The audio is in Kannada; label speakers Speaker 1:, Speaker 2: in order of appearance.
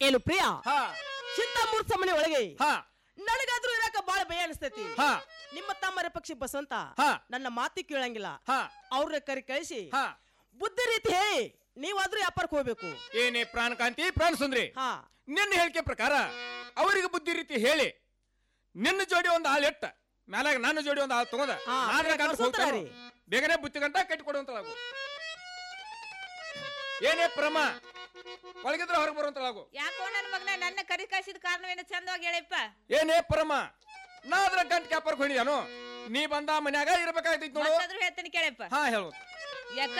Speaker 1: ಏನು ಪ್ರಿಯ
Speaker 2: ಹಾ
Speaker 1: ಚಿಂತ ಮೂರ್ ಸಮನೆ ಒಳಗೆ
Speaker 2: ಹಾ
Speaker 1: ನನಗಾದ್ರೂ ಇರಾಕ ಬಾಳ ಭಯ ಅನಿಸ್ತೈತಿ
Speaker 2: ಹಾ
Speaker 1: ನಿಮ್ಮ ತಮ್ಮರ ಪಕ್ಷಿ ಬಸವಂತ
Speaker 2: ಹಾ.
Speaker 1: ನನ್ನ ಮಾತಿ ಕೇಳಂಗಿಲ್ಲ
Speaker 2: ಹಾ
Speaker 1: ಅವ್ರ ಕರಿ ಕಳಿಸಿ
Speaker 2: ಹಾ
Speaker 1: ಬುದ್ಧಿ ರೀತಿ ಹೇಳಿ ನೀವಾದ್ರೂ ವ್ಯಾಪಾರಕ್ಕೆ ಹೋಗ್ಬೇಕು
Speaker 2: ಏನೇ ಪ್ರಾಣಕಾಂತಿ ಪ್ರಾಣ ಸುಂದ್ರಿ
Speaker 1: ಹಾ
Speaker 2: ನಿನ್ನ ಹೇಳಿಕೆ ಪ್ರಕಾರ ಅವರಿಗೆ ಬುದ್ಧಿ ರೀತಿ ಹೇಳಿ ನಿನ್ನ ಜೋಡಿ ಒಂದು ಹಾಲು ಎಟ್ಟ ಮ್ಯಾಲಾಗ ನನ್ನ ಜೋಡಿ ಒಂದು ಹಾಲು ತಗೊಂಡ
Speaker 1: ಹಾ,
Speaker 2: ನಾದ್ರ ಗಂಟು
Speaker 1: ಕಳ್ಸೋತಾರ
Speaker 2: ಹೋಗ್ತಾನೆ.
Speaker 1: ರೀ.
Speaker 2: ಬೇಗನೆ ಬುತ್ತಿ ಗಂಟ ಕಟ್ಟಿ ಕೊಡುವಂತಳಾಗು ಏನೇ ಪ್ರಮ ಒಳಗಿದ್ರೆ ಹೊರಗೆ ಬರುವಂತಳಾಗು
Speaker 3: ಯಾಕೋ ನನ್ನ ಮಗನ ನನ್ನ ಕರಿ ಕಳಿಸಿದ ಕಾರಣವೇನು ಚಂದವಾಗಿ ಹೇಳಪ್ಪ
Speaker 2: ಏನೇ ಪರಮ ನಾ ಅದ್ರ ಗಂಟ್ ಕ್ಯಾಪರ್ ಹೊಡಿದಾನು ನೀ ಬಂದ ಮನ್ಯಾಗ ಇರ್ಬೇಕಾಗ್ತೈತಿ ನೋಡು
Speaker 3: ಮತ್ತಾದ್ರೂ ಹೇಳ್ತೀನಿ ಕೇಳಪ್ಪ
Speaker 2: ಹಾ ಹೇಳು
Speaker 3: ಯಾಕ